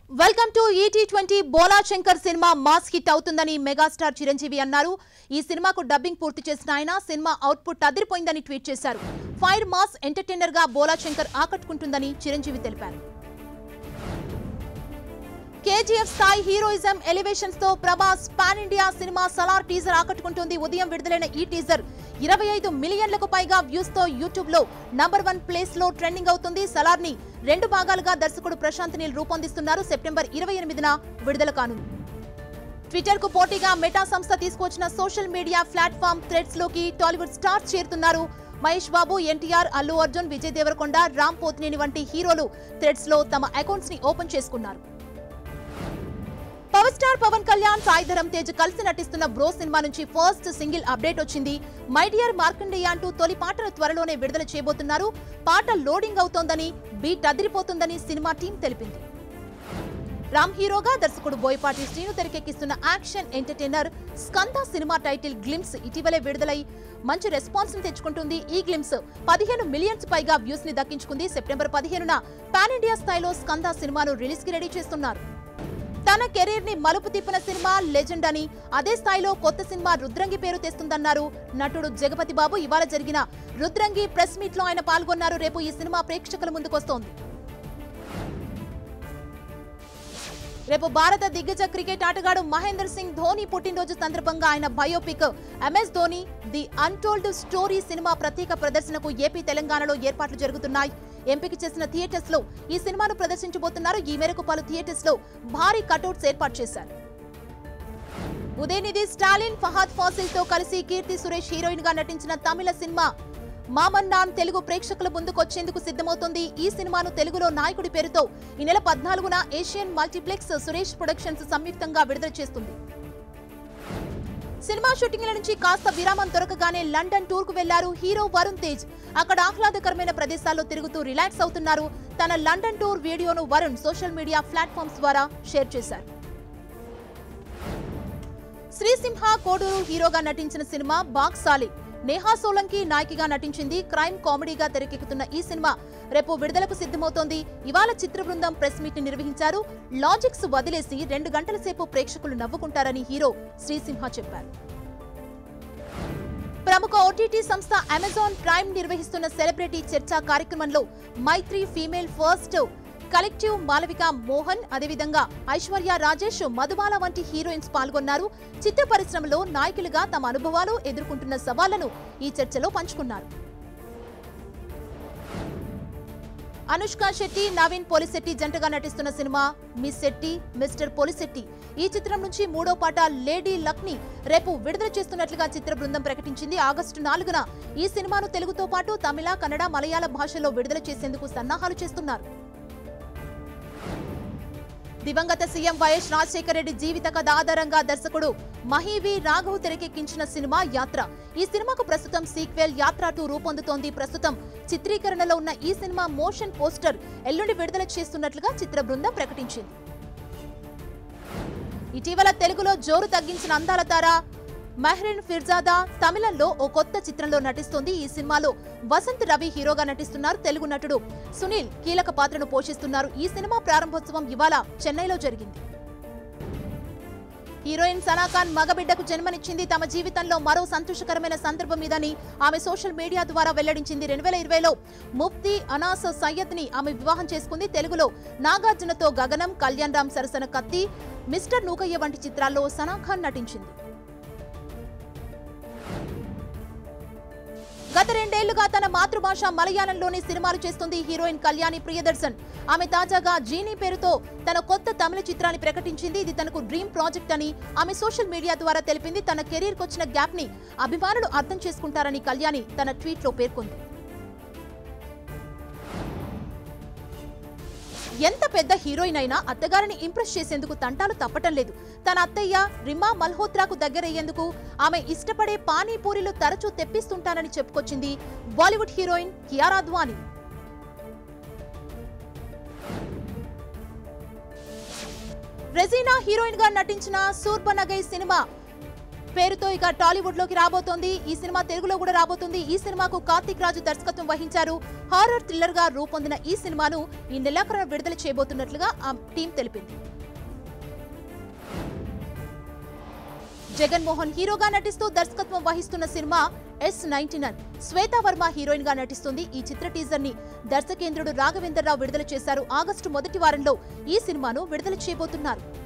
welcome to ET twenty Bhola Shankar cinema mass hit అవుతుందని megastar Chiranjeevi అన్నారు ఈ సినిమాకు డబ్బింగ్ పూర్తి చేసిన ఆయన సినిమా అవుట్పుట్ అదిరిపోయిందని ట్వీట్ చేశారు ఫైర్ మాస్ ఎంటర్టైనర్ గా బోలా శంకర్ ఆకట్టుకుంటుందని చిరంజీవి తెలిపారు కేజీఎఫ్ స్థాయి హీరోయిజం ఎలివేషన్స్ తో Prabhas pan India cinema Salaar teaser ఆకట్టుకుంటుంది ఉదయం విడుదలైన ఈ టీజర్ ఇరవై ఐదు మిలియన్లకు పైగా వ్యూస్ తో యూట్యూబ్ లో నంబర్ వన్ ప్లేస్ లో ట్రెండింగ్ అవుతుంది సలార్ ని రెండు భాగాలుగా దర్శకుడు ప్రశాంత్ నీల్ రూపొందిస్తున్నారు సెప్టెంబర్ ఇరవై ఎనిమిదిన విడుదల కానుంది ట్విట్టర్ కు పోటీగా మెటా సంస్థ తీసుకొచ్చిన సోషల్ మీడియా ప్లాట్ఫామ్ థ్రెడ్స్ లోకి టాలీవుడ్ స్టార్స్ చేరుతున్నారు మహేష్ బాబు ఎన్టీఆర్ అల్లు అర్జున్ విజయ్ దేవరకొండ రామ్ పోత్నేని వంటి హీరోలు థ్రెడ్స్ లో తమ అకౌంట్స్ ని ఓపెన్ చేసుకున్నారు పవర్ స్టార్ పవన్ కళ్యాణ్ సాయి ధరమ్ తేజ్ కలిసి నటిస్తున్న బ్రో సినిమా నుంచి ఫస్ట్ సింగిల్ అప్డేట్ వచ్చింది మై డియర్ మార్కండేయ అంటూ తొలి పాటను త్వరలోనే విడుదల చేయబోతున్నారు పాట లోడింగ్ అవుతోందని బీట్ అదిరిపోతుందని సినిమా టీం తెలిపింది రామ్ హీరోగా దర్శకుడు బోయపాటి శ్రీను తెరకెక్కిస్తున్న action entertainer Skanda cinema title glimpse ఇటీవలే విడుదలై మంచి రెస్పాన్స్ ని తెచ్చుకుంటుంది ఈ గ్లిమ్స్ పదిహేను మిలియన్స్ పైగా వ్యూస్ ని దక్కించుకుంది సెప్టెంబర్ పదిహేనున పాన్ ఇండియా స్థాయిలో స్కంద సినిమాను రిలీజ్ కి రెడీ చేస్తున్నారు తన కెరీర్ ని మలుపు తిప్పిన సినిమా లెజెండ్ అని అదే స్థాయిలో కొత్త సినిమా రుద్రంగి పేరు తెస్తుందన్నారు నటుడు జగపతి బాబు ఇవాళ జరిగిన రుద్రంగి ప్రెస్ మీట్ లో ఆయన పాల్గొన్నారు రేపు ఈ సినిమా ప్రేక్షకుల ముందుకొస్తోంది రేపు భారత దిగ్గజ క్రికెట్ ఆటగాడు మహేందర్ సింగ్ ధోని పుట్టినరోజు సందర్భంగా ఆయన biopic MS Dhoni the untold story cinema ప్రత్యేక ప్రదర్శనకు ఏపీ తెలంగాణలో ఏర్పాట్లు జరుగుతున్నాయి ఎంపిక చేసిన థియేటర్స్ లో ఈ సినిమాను ప్రదర్శించబోతున్నారు ఈ మేరకు పలు థియేటర్స్ లో భారీ కటౌట్స్ ఏర్పాటు చేశారు ఉదయనిధి స్టాలిన్ ఫహాద్ ఫాసిల్ తో కలిసి కీర్తి సురేష్ హీరోయిన్ గా నటించిన తమిళ సినిమా మామన్నాన్ తెలుగు ప్రేక్షకుల ముందుకొచ్చేందుకు సిద్ధమవుతుంది ఈ సినిమాను తెలుగులో నాయకుడి పేరుతో ఈ నెల పద్నాలుగున ఏషియన్ మల్టీప్లెక్స్ సురేష్ ప్రొడక్షన్స్ సంయుక్తంగా విడుదల చేస్తుంది సినిమా షూటింగ్ల నుంచి కాస్త విరామం దొరకగానే లండన్ టూర్ కు వెళ్లారు హీరో వరుణ్ తేజ్ అక్కడ ఆహ్లాదకరమైన ప్రదేశాల్లో తిరుగుతూ రిలాక్స్ అవుతున్నారు తన లండన్ టూర్ వీడియోను వరుణ్ సోషల్ మీడియా ప్లాట్ఫామ్స్ ద్వారా షేర్ చేశారు శ్రీసింహ కోడూరు హీరోగా నటించిన సినిమా బాక్సాలి నేహా సోలంకి నాయకిగా నటించింది క్రైమ్ కామెడీగా తెరకెక్కుతున్న ఈ సినిమా రేపు విడుదలకు సిద్ధమవుతోంది ఇవాళ చిత్ర బృందం ప్రెస్ మీట్ ని నిర్వహించారు లాజిక్స్ వదిలేసి రెండు గంటల సేపు ప్రేక్షకులు నవ్వుకుంటారని హీరో శ్రీసింహ చెప్పారు ప్రముఖ ఓటీటీ సంస్థ అమెజాన్ ప్రైమ్ నిర్వహిస్తున్న సెలబ్రిటీ చర్చా కార్యక్రమంలో Mythri female first collective Malavika Mohan అదేవిధంగా ఐశ్వర్య రాజేష్ మధుబాల వంటి హీరోయిన్స్ పాల్గొన్నారు చిత్ర పరిశ్రమలో నాయకులుగా తమ అనుభవాలు ఎదుర్కొంటున్న సవాళ్లను ఈ చర్చలో పంచుకున్నారు అనుష్క శెట్టి నవీన్ పోలిశెట్టి జంటగా నటిస్తున్న cinema miss Shetty mister Polishetty ఈ చిత్రం నుంచి మూడో పాట లేడీ లక్ ని రేపు విడుదల చేస్తున్నట్లుగా చిత్ర బృందం ప్రకటించింది ఆగస్టు నాలుగున ఈ సినిమాను తెలుగుతో పాటు తమిళ కన్నడ మలయాళ భాషలో విడుదల చేసేందుకు సన్నాహాలు చేస్తున్నారు దివంగత సీఎం వైఎస్ రాజశేఖర రెడ్డి జీవిత కథ ఆధారంగా దర్శకుడు మహీవి రాఘవ్ తెరకెక్కించిన సినిమా యాత్ర ఈ సినిమాకు ప్రస్తుతం సీక్వెల్ యాత్ర టూ రూపొందుతోంది ప్రస్తుతం చిత్రీకరణలో ఉన్న ఈ సినిమా మోషన్ పోస్టర్ ఎల్లుండి విడుదల చేస్తున్నట్లుగా చిత్ర బృందం ప్రకటించింది ఇటీవల తెలుగులో జోరు తగ్గించిన అందాల తార మెహ్రిన్ ఫిర్జాదా తమిళంలో ఓ కొత్త చిత్రంలో నటిస్తోంది ఈ సినిమాలో వసంత్ రవి హీరోగా నటిస్తున్నారు తెలుగు నటుడు సునీల్ కీలక పాత్రను పోషిస్తున్నారు ఈ సినిమా ప్రారంభోత్సవం ఇవాళ చెన్నైలో జరిగింది హీరోయిన్ సనాఖాన్ మగబిడ్డకు జన్మనిచ్చింది తమ జీవితంలో మరో సంతోషకరమైన సందర్భం ఇదని ఆమె సోషల్ మీడియా ద్వారా వెల్లడించింది రెండు వేల ఇరవైలో ముఫ్తీ అనాస్ సయ్యద్ ని ఆమె వివాహం చేసుకుంది తెలుగులో నాగార్జునతో గగనం కళ్యాణ్ రామ్ సరసన కత్తి మిస్టర్ నూకయ్య వంటి చిత్రాల్లో సనాఖాన్ నటించింది గత రెండేళ్లుగా తన మాతృభాష మలయాళంలోని సినిమాలు చేస్తుంది హీరోయిన్ కళ్యాణి ప్రియదర్శన్ ఆమె తాజాగా జీనీ పేరుతో తన కొత్త తమిళ చిత్రాన్ని ప్రకటించింది ఇది తనకు డ్రీమ్ ప్రాజెక్ట్ అని ఆమె సోషల్ మీడియా ద్వారా తెలిపింది తన కెరీర్ వచ్చిన గ్యాప్ ని అభిమానులు అర్థం చేసుకుంటారని కళ్యాణి తన ట్వీట్ లో పేర్కొంది ఎంత పెద్ద హీరోయిన్ అయినా అత్తగారిని ఇంప్రెస్ చేసేందుకు తంటాలు తప్పటం లేదు తన అత్తయ్య రిమా మల్హోత్రాకు దగ్గరయ్యేందుకు ఆమె ఇష్టపడే పానీపూరీలు తరచూ తెప్పిస్తుంటానని చెప్పుకొచ్చింది Bollywood heroine Kiara Advani Regina heroine గా నటించిన సూర్బనగై సినిమా పేరుతో ఇక టాలీవుడ్ లోకి రాబోతోంది ఈ సినిమా తెలుగులో కూడా రాబోతుంది ఈ సినిమాకు కార్తీక్ రాజు దర్శకత్వం వహించారు హారర్ థ్రిల్లర్ గా రూపొందిన ఈ సినిమాను ఈ నెలాఖరున విడుదల చేయబోతున్నట్లుగా ఆ టీం తెలిపింది జగన్మోహన్ హీరోగా నటిస్తూ దర్శకత్వం వహిస్తున్న cinema S ninety nine Shweta Varma heroine గా నటిస్తుంది ఈ చిత్ర టీజర్ ని దర్శకేంద్రుడు రాఘవేంద్రరావు విడుదల చేశారు ఆగస్టు మొదటి వారంలో ఈ సినిమాను విడుదల చేయబోతున్నారు